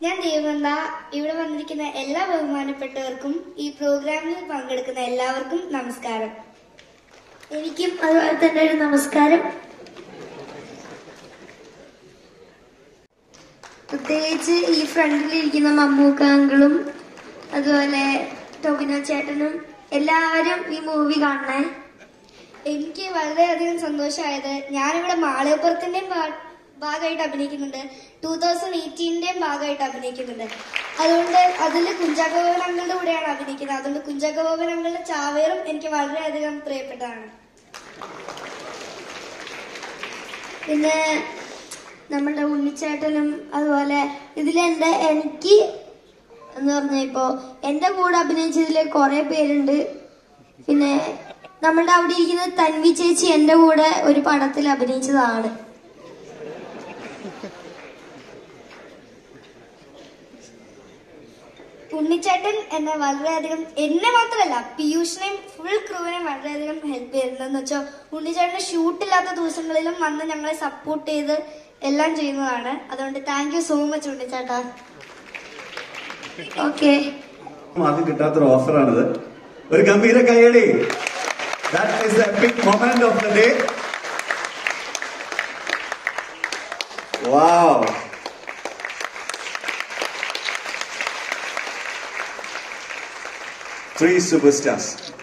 ഞാൻ ദേവനന്ദ ഇവിടെ വന്നിരിക്കുന്ന എല്ലാ ബഹുമാനപ്പെട്ടവർക്കും ഈ പ്രോഗ്രാമിൽ പങ്കെടുക്കുന്ന എല്ലാവർക്കും നമസ്കാരം എനിക്കും അതുപോലെ തന്നെ ഒരു നമസ്കാരം പ്രത്യേകിച്ച് ഈ ഫ്രണ്ടിലിരിക്കുന്ന മമ്മൂക്ക അങ്കിളും അതുപോലെ ടോബിനോ ചേട്ടനും എല്ലാവരും ഈ മൂവി കാണണേ എനിക്ക് വളരെയധികം സന്തോഷമായത് ഞാനിവിടെ മാളയപ്പുറത്തിന്റെയും ഭാ- ഭാഗമായിട്ട് അഭിനയിക്കുന്നുണ്ട് ടൂ തൗസൻഡ് എയ്റ്റീന്റെയും ഭാഗമായിട്ട് അഭിനയിക്കുന്നുണ്ട് അതുകൊണ്ട് അതിൽ കുഞ്ചാക്കോവൻ അങ്ങളുടെ കൂടെയാണ് അഭിനയിക്കുന്നത് അതുകൊണ്ട് കുഞ്ചാക്കോവൻ അങ്ങളുടെ ചാവേറും എനിക്ക് വളരെയധികം പ്രിയപ്പെട്ടതാണ് പിന്നെ നമ്മളുടെ ഉണ്ണിച്ചേട്ടനും അതുപോലെ ഇതിലെന്റെ എനിക്ക് എന്ന് പറഞ്ഞ ഇപ്പോ എന്റെ കൂടെ അഭിനയിച്ചതില് കുറെ പേരുണ്ട് പിന്നെ നമ്മളുടെ അവിടെ ഇരിക്കുന്ന തൻവി ചേച്ചി എന്റെ കൂടെ ഒരു പടത്തിൽ അഭിനയിച്ചതാണ് ഉണ്ണിച്ചേട്ടൻ എന്നെ വളരെയധികം എന്നെ മാത്രമല്ല പീയൂഷിനെയും ഫുൾ ക്രൂവിനെയും വളരെയധികം ഹെൽപ്പ് ചെയ്തിരുന്നെന്ന് വെച്ചാൽ ഉണ്ണിച്ചേട്ടന് ഷൂട്ടില്ലാത്ത ദിവസങ്ങളിലും വന്ന് ഞങ്ങളെ സപ്പോർട്ട് ചെയ്ത് എല്ലാം ചെയ്യുന്നതാണ് അതുകൊണ്ട് താങ്ക് യു സോ മച്ച് ഉണ്ണിച്ചേട്ടാ ഓക്കെ ആർക്കും കിട്ടാത്തൊരു ഓഫറാണിത് ഒരു ഗംഭീര കയ്യടി that is the epic moment of the day wow three super stars